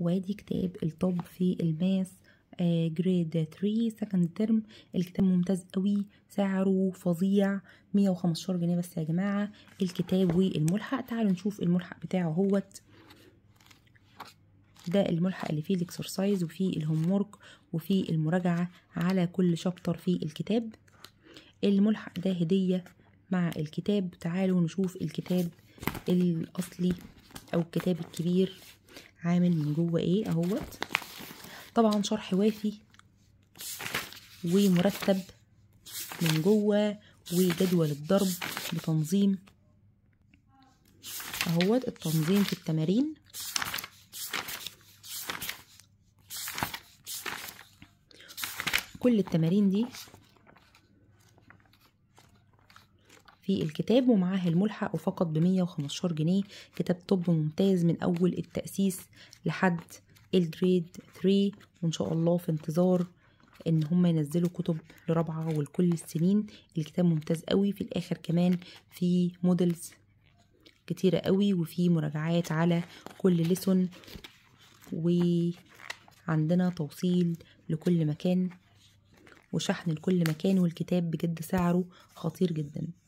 وادي كتاب الطب في الماس آه جريد 3 سكند ترم الكتاب ممتاز قوي سعره فظيع 115 جنيه بس يا جماعة الكتاب والملحق تعالوا نشوف الملحق بتاعه هوت ده الملحق اللي فيه الاكسرسايز وفيه الهوم وفيه المراجعة على كل شابتر في الكتاب الملحق ده هدية مع الكتاب تعالوا نشوف الكتاب الأصلي أو الكتاب الكبير عامل من جوه ايه اهوت طبعا شرح وافي ومرتب من جوه وجدول الضرب بتنظيم اهوت التنظيم في التمارين كل التمارين دي في الكتاب ومعاه الملحق وفقط بمية وخمستاشر جنيه كتاب طب ممتاز من أول التأسيس لحد الجريد 3 وإن شاء الله في انتظار ان هم ينزلوا كتب لرابعة ولكل السنين الكتاب ممتاز قوي في الاخر كمان في موديلز كتيرة قوي وفي مراجعات على كل ليسون وعندنا توصيل لكل مكان وشحن لكل مكان والكتاب بجد سعره خطير جدا